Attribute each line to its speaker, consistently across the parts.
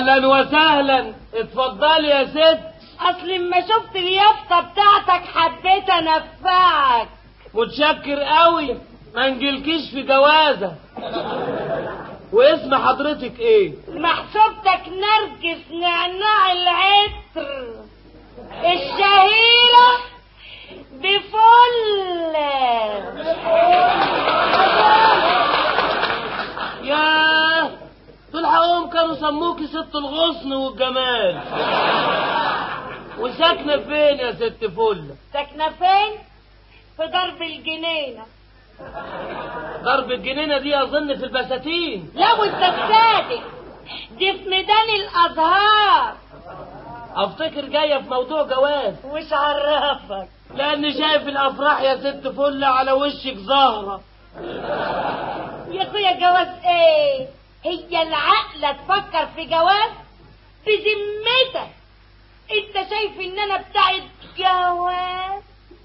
Speaker 1: اهلا وسهلا اتفضلي يا ست
Speaker 2: اصل لما شفت اليافطة بتاعتك حبيت انفعك
Speaker 1: متشكر قوي ما نجيلكيش في جوازة واسم حضرتك ايه
Speaker 2: محسوبتك نرجس نعناع العطر الشهيرة بفل
Speaker 1: ياه دول حقهم كانوا سموكي ست الغصن والجمال وساكنة فين يا ست فلة
Speaker 2: ساكنة فين؟ في درب الجنينة
Speaker 1: ضرب الجنينة دي أظن في البساتين
Speaker 2: لا وانت صادق دي في ميدان الازهار
Speaker 1: أفتكر جاية في موضوع جواز
Speaker 2: وش عرفك
Speaker 1: لأني شايف الأفراح يا ست فلة على وشك زهرة
Speaker 2: يا اخويا جواز ايه هي العقلة تفكر في جواز بذمتك انت شايف ان انا بتاعت جواز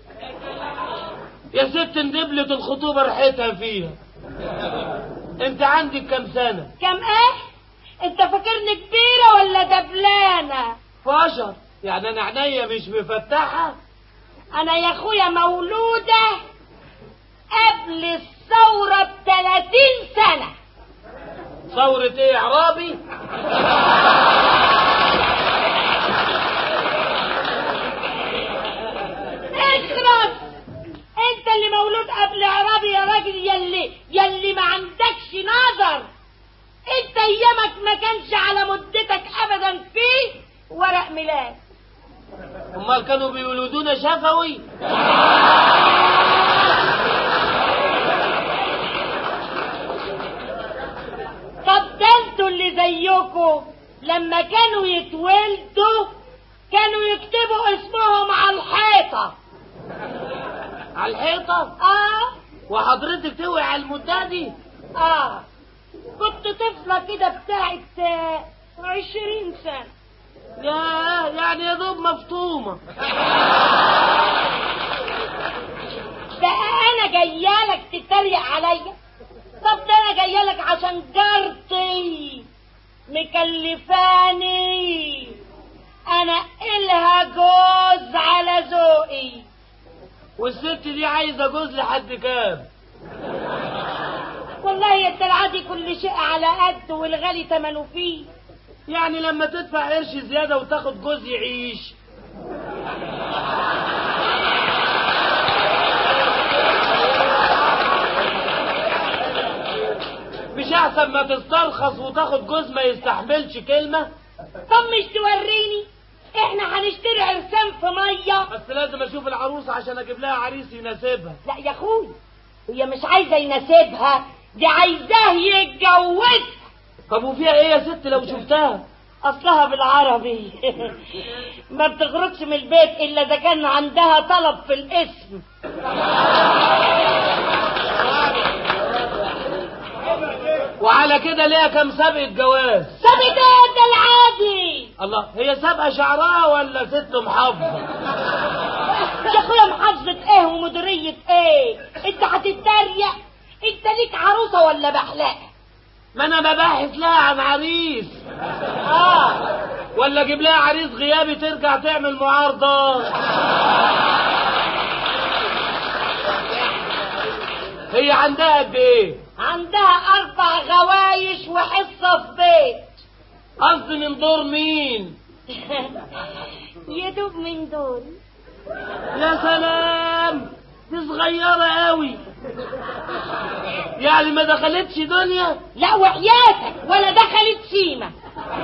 Speaker 1: يا ست ندبلة الخطوبة ريحتها فيها انت عندك كام سنة
Speaker 2: كم ايه انت فاكرني كبيرة ولا دبلانة
Speaker 1: فاشر يعني انا عينيا مش مفتحة
Speaker 2: انا يا اخويا مولودة قبل الثورة بثلاثين سنة
Speaker 1: ثورة ايه عرابي
Speaker 2: اخرس انت اللي مولود قبل عربي يا راجل يلي يلي ما عندكش نظر انت ايامك ما كانش على مدتك ابدا فيه ورق ميلاد
Speaker 1: امال كانوا بيولدونا شفوي
Speaker 2: طب ده انتوا اللي زيكم لما كانوا يتولدوا كانوا يكتبوا اسمهم على الحيطة
Speaker 1: على الحيطة
Speaker 2: اه
Speaker 1: وحضرتك توعي على المدة دي
Speaker 2: اه كنت طفلة كده بتاعت آه، عشرين سنة
Speaker 1: يا يعني يا دوب مفطومة
Speaker 2: بقى انا جايالك تتريق عليا طب ده انا جايالك عشان جارتي مكلفاني انا إلها جوز على ذوقي
Speaker 1: والست دي عايزة جوز لحد كام
Speaker 2: والله يا الدلعادي كل شيء على قد والغالي تمنه فيه
Speaker 1: يعني لما تدفع قرش زيادة وتاخد جوز يعيش مش احسن ما تسترخص وتاخد جوز ما يستحملش كلمة
Speaker 2: طب مش توريني احنا هنشتري عرسان في ميه
Speaker 1: بس لازم اشوف العروسة عشان اجيب لها عريس يناسبها
Speaker 2: لا يا اخوي هي مش عايزه يناسبها دي عايزاه يتجوزها
Speaker 1: طب وفيها ايه يا ست لو شفتها
Speaker 2: اصلها بالعربي ما بتخرجش من البيت الا اذا كان عندها طلب في الاسم
Speaker 1: وعلى كده ليها كام سابقة جواز
Speaker 2: سابت ايه ده العادي
Speaker 1: الله هي سابقة شعرها ولا ست محافظة
Speaker 2: يا اخويا محافظة ايه ومديرية ايه انت هتتريق انت ليك عروسة ولا بحلاق
Speaker 1: ما انا بباحث لها عن عريس
Speaker 2: اه
Speaker 1: ولا اجيب لها عريس غيابي ترجع تعمل معارضة هي عندها قد ايه
Speaker 2: عندها اربع غوايش وحصة في بيت
Speaker 1: قصدي من دور مين
Speaker 2: يدوب من دول
Speaker 1: يا سلام دي صغيرة قوي يعني ما دخلتش دنيا
Speaker 2: لا وحياتك ولا دخلت سيمة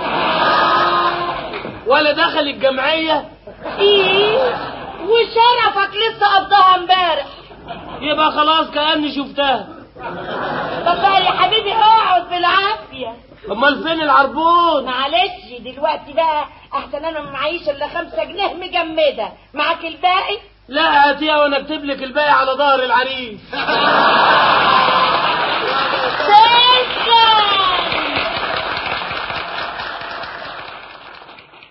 Speaker 1: ولا دخلت جمعية
Speaker 2: ايه وشرفك لسه قضاها امبارح
Speaker 1: يبقى خلاص كأني شفتها
Speaker 2: طب بقى يا حبيبي اقعد بالعافية
Speaker 1: امال فين العربون
Speaker 2: معلش دلوقتي بقى احسن انا ما معيش الا خمسة جنيه مجمدة معاك الباقي
Speaker 1: لا هاتيها وانا اكتب لك الباقي على ظهر العريس